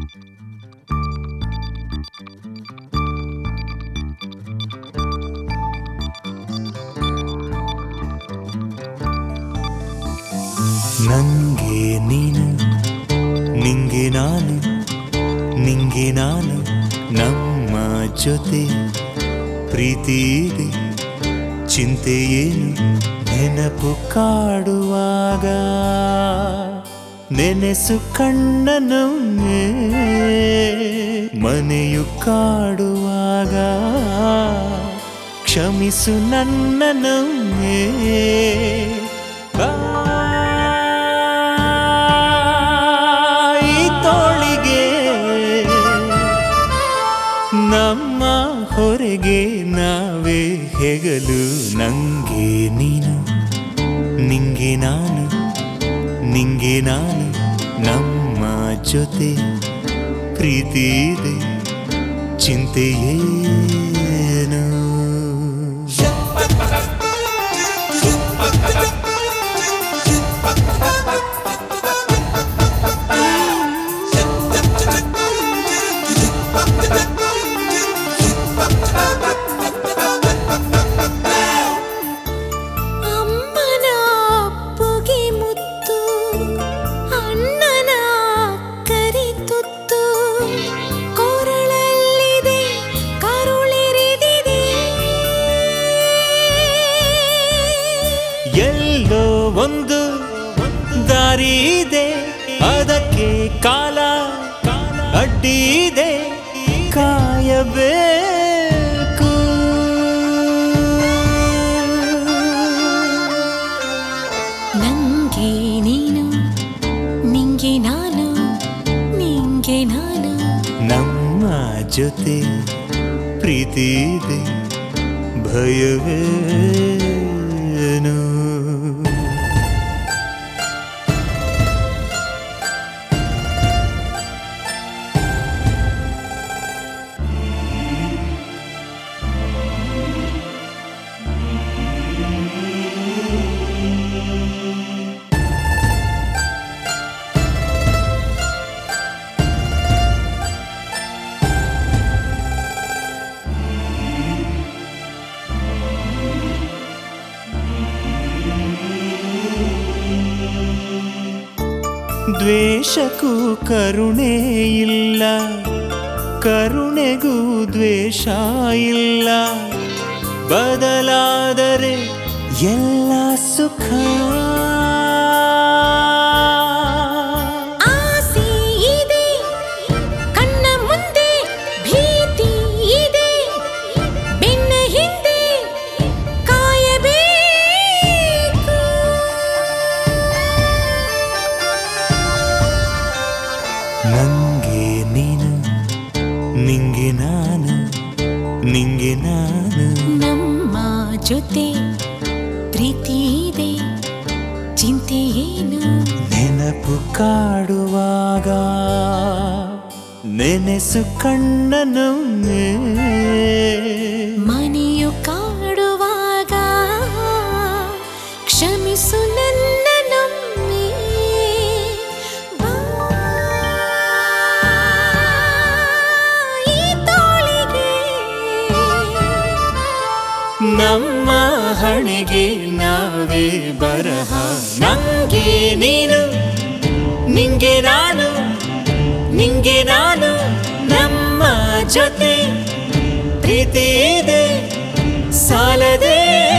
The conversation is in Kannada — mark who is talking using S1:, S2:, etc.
S1: ನಂಗೆ ನೀನು ನಿಂಗೆ ನಾನು ನಿಂಗೆ ನಾನು ನಮ್ಮ ಜೊತೆ ಪ್ರೀತಿ ಇದೆ ಚಿಂತೆ ಏನು ನೆನಪು ಕಾಡುವಾಗ ನೆನೆಸು ಕಣ್ಣನು ಮನೆಯು ಕಾಡುವಾಗ ಕ್ಷಮಿಸು ನನ್ನನು ಬಾಯಿ ತೋಳಿಗೆ ನಮ್ಮ ಹೊರಗೆ ನಾವೇ ಹೆಗಲು ನಂಗೆ ನೀನು ನಿಂಗೆ ನಾನು ನಿಂಗೆ ನಾನು ನಮ್ಮ ಜೊತೆ ಪ್ರೀತಿ ಇದೆ ಚಿಂತೆ ಏನು
S2: ಅಮ್ಮನ ಅಪ್ಪುಗೆ ಮುತ್ತು ಅಣ್ಣನ ಕರಿತುತ್ತು ಕೊರಳಲ್ಲಿದೆ ಕರುಳಿರಿದಿದೆ
S1: ಎಲ್ಲೋ ಒಂದು ದಾರಿ ಇದೆ ಅದಕ್ಕೆ ಕಾಲ ಅಡ್ಡಿ ಇದೆ ಕಾಯಬೇಕು
S2: ನಂಗೆ ನೀನು ನಿಂಗೆ ನಾನು ನಿಂಗೆ ನಾನು
S1: ನಮ್ಮ ಜೊತೆ ಪ್ರೀತಿ ಇದೆ ಭಯವೇನು ದ್ವೇಷಕ್ಕೂ ಕರುಣೆ ಇಲ್ಲ ಕರುಣೆಗೂ ದ್ವೇಷ ಇಲ್ಲ ಬದಲಾದರೆ ಎಲ್ಲ ಸುಖ
S2: ಆಸೆ ಇದೆ ಕಣ್ಣ ಮುಂದೆ ಭೀತಿ ಇದೆ ಬೆನ್ನ ಹಿಂದೆ ಕಾಯಬೇಕು
S1: ನಂಗೆ ನೀನು ನಿಂಗೆ ನಾನು ನಿಂಗೆ ನಾನು
S2: ನಮ್ಮ ಜೊತೆ ಪ್ರೀತಿ ಇದೆ ಚಿಂತೆ ಏನು
S1: ನೆನಪು ಕಾಡುವಾಗ ನೆನೆಸು ಕಣ್ಣನು
S2: ಮನೆಯು ಕಾಡುವಾಗ ಕ್ಷಮಿಸು ನನ್ನ ನಮ್ಮೆ ಬಾಯಿ ತೋಳಿಗೆ
S1: ನಮ್ಮ ಹಣೆಗೆ ನಾವೇ ಬರಹ ನಂಗೆ ನೀನು ನಿಂಗೆ ನಾನು ನಿಂಗೆ ನಾನು ನಮ್ಮ ಜೊತೆ ಪ್ರೀತಿ ಇದೆ ಸಾಲದೇ